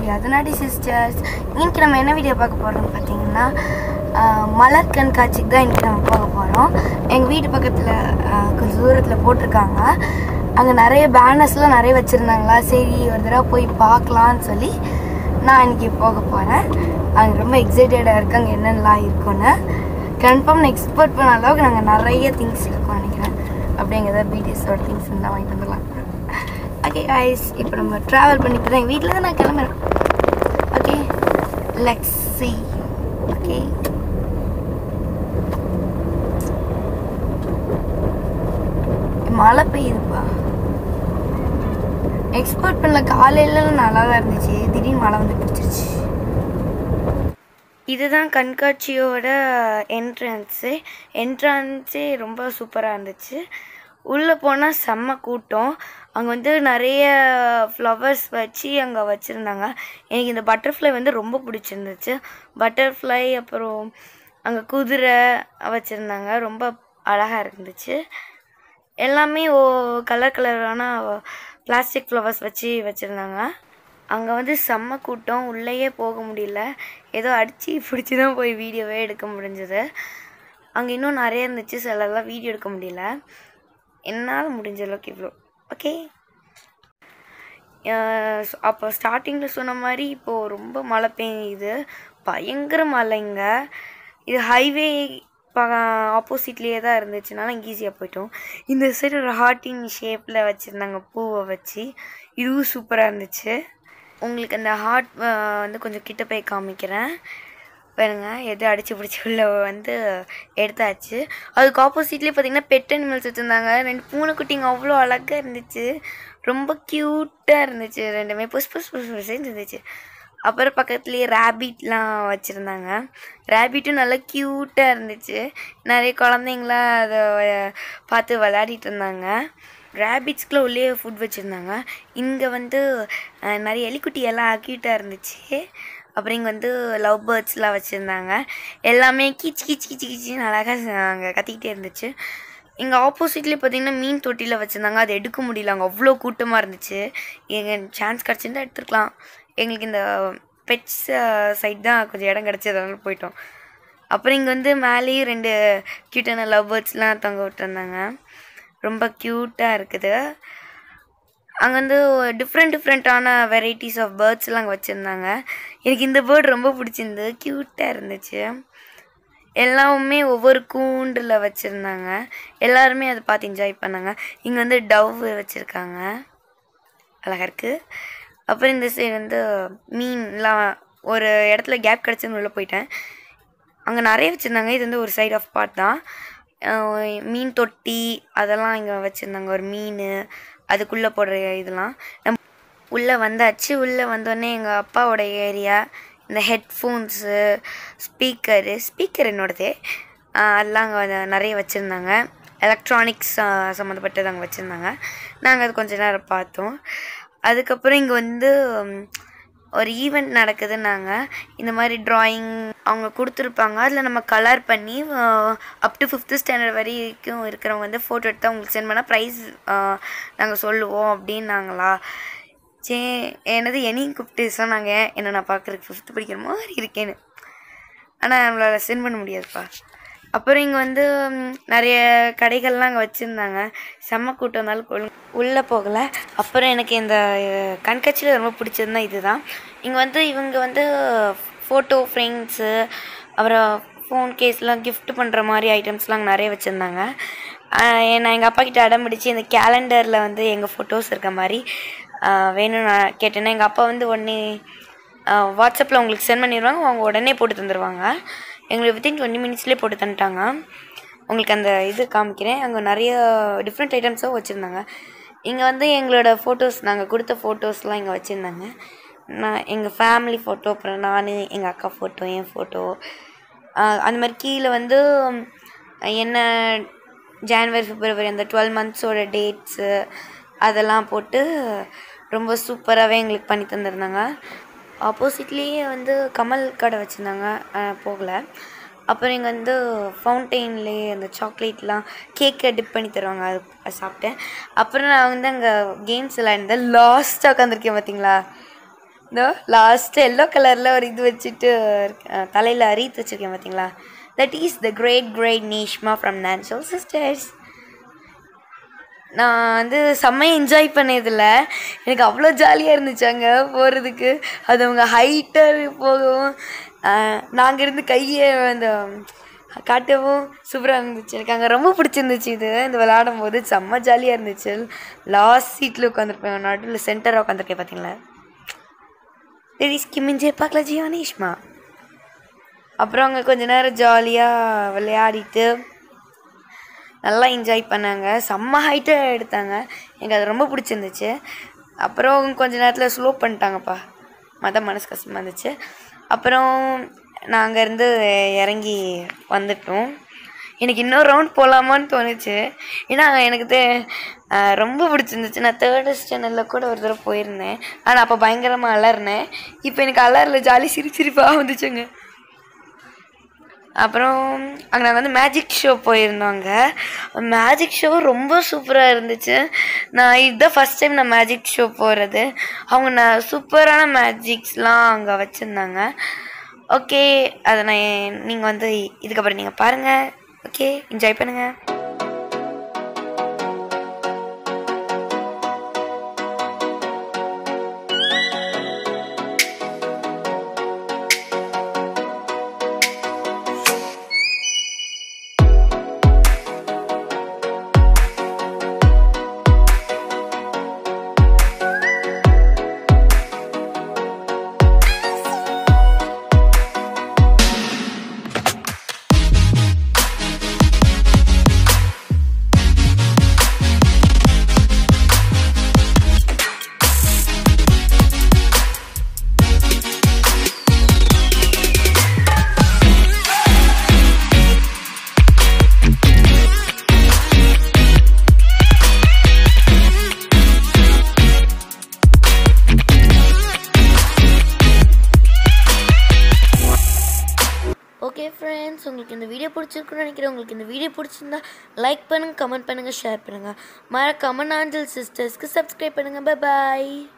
அதனாடி sisters இன்னைக்கு நம்ம என்ன வீடியோ பார்க்க போகிறோம்னு பார்த்தீங்கன்னா ஆஹ், மலர் கண்காட்சிக்கு தான் இன்னைக்கு நம்ம போக போகிறோம் எங்கள் வீட்டு பக்கத்தில் கொஞ்சம் தூரத்தில் போட்டிருக்காங்க அங்கே நிறைய பேனர்ஸ்லாம் நிறைய வச்சுருந்தாங்களா சரி ஒரு தடவை போய் பார்க்கலான்னு சொல்லி நான் இன்னைக்கு போக போகிறேன் அங்கே ரொம்ப எக்ஸைட்டடாக இருக்கு அங்கே என்னென்னலாம் இருக்குன்னு கன்ஃபார்ம் நான் எக்ஸ்போர்ட் பண்ண அளவுக்கு நாங்கள் நிறைய திங்ஸ் இருக்கோம் நினைக்கிறேன் அப்படிங்க ஏதாவது பிடிஎஸோட திங்ஸ் இருந்தால் வாங்கிட்டு வந்துடலாம் ஓகே guys இப்போ நம்ம ட்ராவல் பண்ணி இப்போ தான் எங்கள் வீட்டில் தான் நான் கிளம்புறேன் ஓகே லெட்ஸ் சி ஓகே மழை பெய்யுதுப்பா எக்ஸ்போர்ட் பண்ண காலையில நல்லா தான் இருந்துச்சு திடீர்னு மழை வந்து பிடிச்சிருச்சு இதுதான் கண்காட்சியோட என்ட்ரன்ஸு என்ட்ரன்ஸே ரொம்ப சூப்பராக இருந்துச்சு உள்ளே போனால் செம்ம கூட்டம் அங்கே வந்து நிறைய ஃப்ளவர்ஸ் வச்சு அங்கே வச்சுருந்தாங்க எனக்கு இந்த பட்டர்ஃப்ளை வந்து ரொம்ப பிடிச்சிருந்துச்சு பட்டர்ஃப்ளை அப்புறம் அங்கே குதிரை வச்சுருந்தாங்க ரொம்ப அழகாக இருந்துச்சு எல்லாமே ஓ கலர் கலரான பிளாஸ்டிக் ஃப்ளவர்ஸ் வச்சு வச்சுருந்தாங்க அங்கே வந்து செம்ம கூட்டம் உள்ளேயே போக முடியல ஏதோ அடித்து பிடிச்சி தான் போய் வீடியோவே எடுக்க முடிஞ்சது அங்கே இன்னும் நிறைய இருந்துச்சு சிலதெல்லாம் வீடியோ எடுக்க முடியல என்னால் முடிஞ்ச அளவுக்கு இவ்வளோ ஓகே அப்போ ஸ்டார்டிங்கில் சொன்ன மாதிரி இப்போது ரொம்ப மழை பெய்யுது பயங்கர மழைங்க இது ஹைவே ஆப்போசிட்லேயே தான் இருந்துச்சுனால இங்கே ஈஸியாக போயிட்டோம் இந்த சைடு ஒரு ஹார்ட்டின் ஷேப்பில் வச்சுருந்தாங்க பூவை வச்சு இதுவும் சூப்பராக இருந்துச்சு உங்களுக்கு அந்த ஹார்ட் வந்து கொஞ்சம் கிட்ட போய் காமிக்கிறேன் பாருங்க எது அடிச்சு பிடிச்சி உள்ள வந்து எடுத்தாச்சு அதுக்கு ஆப்போசிட்லேயே பார்த்தீங்கன்னா பெட் அனிமல்ஸ் வச்சுருந்தாங்க ரெண்டு பூனைக்குட்டிங்க அவ்வளோ அழகாக இருந்துச்சு ரொம்ப க்யூட்டாக இருந்துச்சு ரெண்டுமே புஸ் புஸ் புஸ் புஸ்ன்னு இருந்துச்சு அப்புறம் பக்கத்துலேயே ரேபிட்லாம் வச்சுருந்தாங்க ரேபிட்டும் நல்லா க்யூட்டாக இருந்துச்சு நிறைய குழந்தைங்களாம் அதை வ- பார்த்து விளையாடிட்டு இருந்தாங்க ரேபிட்ஸ்க்குள்ள உள்ளே ஃபுட் வச்சுருந்தாங்க இங்கே வந்து அஹ், நிறைய எலிக்குட்டி எல்லாம் க்யூட்டாக இருந்துச்சு அப்புறம் இங்கே வந்து லவ் பேர்ட்ஸ்லாம் வச்சுருந்தாங்க எல்லாமே கீச் கீச் கீச் கீச்சின்னு அழகாக அங்கே கத்திக்கிட்டே இருந்துச்சு இங்கே ஆப்போசிட்லேயே பார்த்தீங்கன்னா மீன் தொட்டியில் வச்சுருந்தாங்க அது எடுக்க முடியல அங்கே அவ்வளோ கூட்டமாக இருந்துச்சு எங்கள் சான்ஸ் கிடச்சிருந்தா எடுத்துருக்கலாம் எங்களுக்கு இந்த பெட்ஸ் சைட் தான் கொஞ்சம் இடம் கிடச்சதுனால போயிட்டோம் அப்புறம் இங்கே வந்து மேலேயும் ரெண்டு க்யூட்டான லவ் பேர்ட்ஸ்லாம் தொங்க விட்டுருந்தாங்க ரொம்ப க்யூட்டாக இருக்குது அங்கே வந்து டிஃப்ரெண்ட் டிஃப்ரெண்ட்டான வெரைட்டிஸ் ஆஃப் பேர்ட்ஸ்லாம் அங்கே வச்சுருந்தாங்க எனக்கு இந்த பேர்ட் ரொம்ப பிடிச்சிருந்தது க்யூட்டாக இருந்துச்சு எல்லாமே ஒவ்வொரு கூண்டில் வச்சுருந்தாங்க எல்லாருமே அதை பார்த்து என்ஜாய் பண்ணாங்க இங்கே வந்து டவ் வச்சுருக்காங்க அழகாக இருக்குது அப்புறம் இந்த சைடு வந்து மீன்லாம் ஒரு இடத்துல கேப் கிடச்சதுன்னு உள்ளே போயிட்டேன் அங்கே நிறைய வச்சுருந்தாங்க இது வந்து ஒரு சைடு ஆஃப் பார்ட் தான் அஹ் மீன் தொட்டி அதெல்லாம் இங்கே வச்சுருந்தாங்க ஒரு மீன் அதுக்குள்ளே போடுற இதெல்லாம் நம்ம உள்ளே வந்தாச்சு உள்ளே வந்தோடனே எங்கள் அப்பாவோட ஏரியா இந்த ஹெட்ஃபோன்ஸு ஸ்பீக்கரு ஸ்பீக்கர் என்னோடது அதெல்லாம் அங்கே நிறைய வச்சுருந்தாங்க எலக்ட்ரானிக்ஸ் சம்மந்தப்பட்டது அங்கே வச்சுருந்தாங்க நாங்கள் அது கொஞ்ச நேரம் பார்த்தோம் அதுக்கப்புறம் இங்கே வந்து ம், ஒரு ஈவெண்ட் நடக்குதுன்னாங்க இந்த மாதிரி ட்ராயிங் அவங்க கொடுத்துருப்பாங்க அதில் நம்ம கலர் பண்ணி அப் டு ஃபிஃப்த்து ஸ்டாண்டர்ட் வரைக்கும் இருக்கிறவங்க வந்து ஃபோட்டோ எடுத்து அவங்களுக்கு சென்ட் பண்ணால் ப்ரைஸ் நாங்கள் சொல்லுவோம் அப்படின்னாங்களா சே என்னது என்னையும் கூப்பிட்டு சொன்னாங்க என்ன நான் பார்க்குறதுக்கு ஃபிஃப்த்து படிக்கிற மாதிரி இருக்கேன்னு ஆனால் நம்மளால் சென்ட் பண்ண முடியாதுப்பா அப்புறம் இங்கே வந்து ம், நிறைய கடைகள்லாம் அங்கே வச்சுருந்தாங்க செம்ம கூட்டம் இருந்தாலும் கொள் உள்ளே போகலை அப்புறம் எனக்கு இந்த அஹ், கண்காட்சியில் ரொம்ப பிடிச்சதுன்னா இதுதான் இங்கே வந்து இவங்க வந்து ஃபோட்டோ ஃப்ரேம்ஸு அப்புறம் ஃபோன் கேஸ்லாம் gift பண்ணுற மாதிரி ஐட்டம்ஸ்லாம் அங்கே நிறைய வச்சுருந்தாங்க நான் எங்கள் அப்பா கிட்ட அடம் பிடிச்சி இந்த கேலண்டரில் வந்து எங்கள் ஃபோட்டோஸ் இருக்க மாதிரி ஆஹ், வேணும்னு நான் கேட்டேன்னா எங்கள் அப்பா வந்து உடனே வாட்ஸ்அப்பில் உங்களுக்கு சென்ட் பண்ணிடுவாங்க அவங்க உடனே போட்டு தந்துடுவாங்க எங்களுக்கு வித்தின் டுவெண்ட்டி மினிட்ஸ்லேயே போட்டு தந்துட்டாங்க உங்களுக்கு அந்த இது காமிக்கிறேன் அங்கே நிறைய டிஃப்ரெண்ட் ஐட்டம்ஸும் வச்சுருந்தாங்க இங்கே வந்து எங்களோட ஃபோட்டோஸ் நாங்கள் கொடுத்த ஃபோட்டோஸ்லாம் இங்கே வச்சுருந்தாங்க நான் எங்கள் ஃபேமிலி ஃபோட்டோ அப்புறம் நான் எங்கள் அக்கா ஃபோட்டோ என் ஃபோட்டோ அந்த மாதிரி கீழே வந்து என்ன ஜான்வரி பிப்ரவரி அந்த டுவெல் மந்த்ஸோட டேட்ஸு அதெல்லாம் போட்டு ரொம்ப சூப்பராகவே எங்களுக்கு பண்ணி தந்திருந்தாங்க ஆப்போசிட்லேயே வந்து கமல் கடை வச்சுருந்தாங்க போகலை அப்புறம் இங்கே வந்து ஃபவுண்டெயின்லேயே அந்த சாக்லேட்லாம் கேக்கை டிப் பண்ணி தருவாங்க அது அது சாப்பிட்டேன் அப்புறம் நான் வந்து அங்கே கேம்ஸ் விளையாண்டேன் லாஸ்ட்டாக உட்காந்துருக்கேன் பார்த்தீங்களா இந்த லாஸ்ட்டு எல்லோ கலரில் ஒரு இது வச்சுட்டு தலையில் அரீத் வச்சுருக்கேன் பார்த்தீங்களா that is the great great நீஷ்மா ஃப்ரம் நேச்சுரல் சிஸ்டர்ஸ் நான் வந்து செம்மையாக என்ஜாய் பண்ணதில்ல எனக்கு அவ்வளோ ஜாலியாக இருந்துச்சு அங்கே போகிறதுக்கு அது அவங்க ஹைட்டாக போகவும் நாங்கள் இருந்து கையை அந்த காட்டவும் சூப்பராக இருந்துச்சு எனக்கு அங்கே ரொம்ப பிடிச்சிருந்துச்சு இது இந்த விளையாடும் போது செம்ம ஜாலியாக இருந்துச்சு லாஸ்ட் சீட்டில் உட்காந்துருப்பேன் நடுவில் சென்டராக உட்காந்துருக்கேன் பார்த்தீங்களா தெரிஸ் மிஞ்சே பார்க்கல ஜீவானேஷ்மா அப்புறம் அங்கே கொஞ்ச நேரம் ஜாலியாக விளையாடிட்டு நல்லா என்ஜாய் பண்ணாங்க செம்ம ஹைட்டாக எடுத்தாங்க எனக்கு அது ரொம்ப பிடிச்சிருந்துச்சு அப்புறம் கொஞ்ச நேரத்தில் ஸ்லோ பண்ணிட்டாங்கப்பா மத மனசு கஷ்டமாக இருந்துச்சு அப்புறம் நாங்கள் இருந்து இறங்கி வந்துட்டோம் எனக்கு இன்னொரு ரவுண்ட் போகலாமான்னு தோணுச்சு ஏன்னா எனக்கு தே அஹ் ரொம்ப பிடிச்சிருந்துச்சு நான் தேர்டு ஸ்டாண்டர்டில் கூட ஒரு தடவை போயிருந்தேன் ஆனால் அப்போ பயங்கரமாக அலறினேன் இப்போ எனக்கு அலறல ஜாலி சிரி சிரிப்பாக வந்துச்சுங்க அப்புறம் அங்கே நாங்கள் வந்து மேஜிக் ஷோ போயிருந்தோங்க மேஜிக் ஷோ ரொம்ப சூப்பராக இருந்துச்சு நான் இதுதான் ஃபஸ்ட் டைம் நான் மேஜிக் ஷோ போகிறது அவங்க நான் சூப்பரான மேஜிக்ஸ்லாம் அங்கே வச்சுருந்தாங்க ஓகே அதை நான் நீங்கள் வந்து இதுக்கப்புறம் நீங்கள் பாருங்கள் ஓகே என்ஜாய் பண்ணுங்கள் ஓகே ஃப்ரெண்ட்ஸ் உங்களுக்கு இந்த வீடியோ பிடிச்சிருக்குன்னு நினைக்கிறேன் உங்களுக்கு இந்த வீடியோ பிடிச்சிருந்தா லைக் பண்ணுங்கள் கமெண்ட் பண்ணுங்கள் ஷேர் பண்ணுங்கள் மறக்காம நாஞ்சல் சிஸ்டர்ஸ்க்கு சப்ஸ்கிரைப் பண்ணுங்கள் பை பாய்